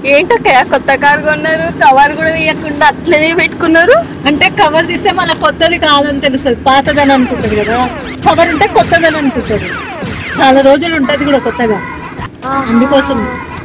ఏంటక్కయ్య కొత్త కార్ కొన్నారు కవర్ కూడా తీయకుండా అట్లనే పెట్టుకున్నారు అంటే కవర్ తీస్తే మళ్ళీ కొత్తది కాదని తెలుస్తుంది పాతదని అనుకుంటారు కదా కవర్ ఉంటే కొత్తదని అనుకుంటారు చాలా రోజులు ఉంటది కూడా కొత్తగా అందుకోసం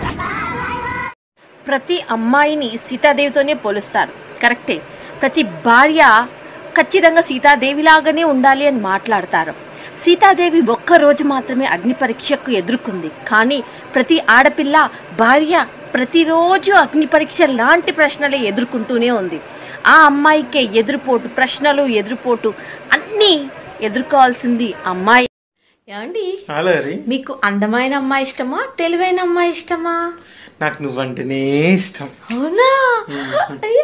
ప్రతి అమ్మాయిని సీతాదేవితోనే పోలుస్తారు కరెక్టే ప్రతి భార్య ఖచ్చితంగా సీతాదేవిలాగానే ఉండాలి అని మాట్లాడతారు సీతాదేవి ఒక్క రోజు మాత్రమే అగ్ని పరీక్షకు ఎదుర్కొంది కానీ ప్రతి ఆడపిల్ల భార్య ప్రతిరోజు అగ్ని పరీక్ష లాంటి ప్రశ్నలే ఎదుర్కొంటూనే ఉంది ఆ అమ్మాయికే ఎదురుపోటు ప్రశ్నలు ఎదురుపోటు అన్నీ ఎదుర్కోవాల్సింది అమ్మాయి ఏమండి హలో హరి మీకు అందమైన అమ్మాయి ఇష్టమా తెలివైన అమ్మాయి ఇష్టమా నాకు నువ్వంటేనే ఇష్టం అవునా అయ్యో.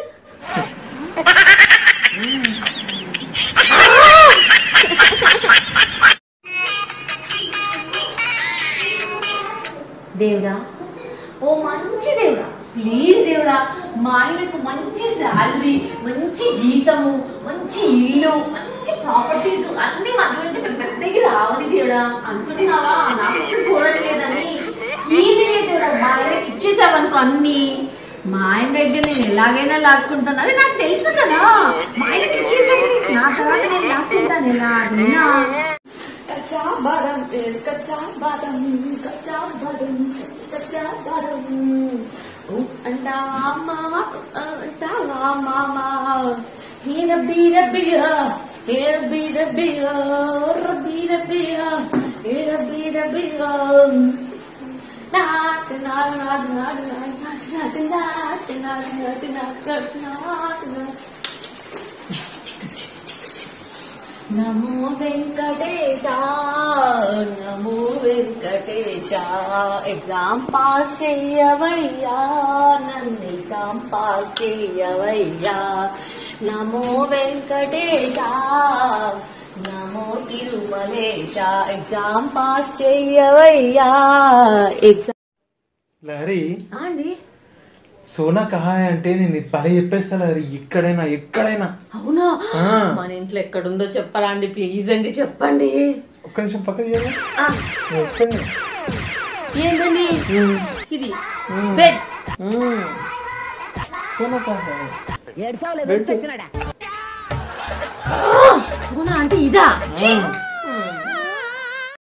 దేవుడా ఓ మంచి దేవుడా ప్లీజ్ దేవుడా మా ఆయనకు మంచి శాలరీ మంచి జీతము మంచి ఇల్లు మంచి ప్రాపర్టీస్ అన్ని మంచి మంచి పెద్ద పెద్దకి రావాలి దేవుడా అనుకుంటున్నావా నాకు వచ్చి చూడట్లేదని ఏంటి దేవుడా మా ఆయనకి ఇచ్చేసావనుకో అన్ని మా ఆయన దగ్గర నేను ఎలాగైనా లాక్కుంటాను అది నాకు తెలుసు కదా మా ఆయనకి ఇచ్చేసాను నా తర్వాత నేను లాక్కుంటాను ఎలా అదేనా కచ్చా బాదం కచ్చా బాదం కచ్చా బాదం కచ్చా బాదం ఊ అంటావా మామ అంటావా మామ హే రబ్బీ రబ్బియా హే రబ్బీ రబ్బియా రబ్బీ రబ్బియా హే రబ్బీ రబ్బియా నాటు నాటు నాటు నాటు నాటు నాటు నాటు నాటు నాటు నాటు నాటు నమో వెంకటేశ నమో వెంకటేశ ఎగ్జామ్ పాస్ చెయ్యవయ్యా నన్ను ఎగ్జామ్ పాస్ చెయ్యవయ్యా నమో వెంకటేశ నమో తిరుమలేశ ఎగ్జామ్ పాస్ చెయ్యవయ్యా ఎగ్జామ్ లహరి అండి సోనా కహా హై అంటే నేను పదే చెప్పేస్తా లహరి ఎక్కడైనా ఎక్కడైనా అవునా ఆ. మన ఇంట్లో ఎక్కడుందో చెప్పరా అండి ప్లీజ్ అండి చెప్పండి ఒక్క నిమిషం పక్కకి చేయాలి ఆ, ఒక్కనే ఏంటండి ఇది బెడ్ సోనా కహా హై అవునా అంటే ఇదా ఛీ!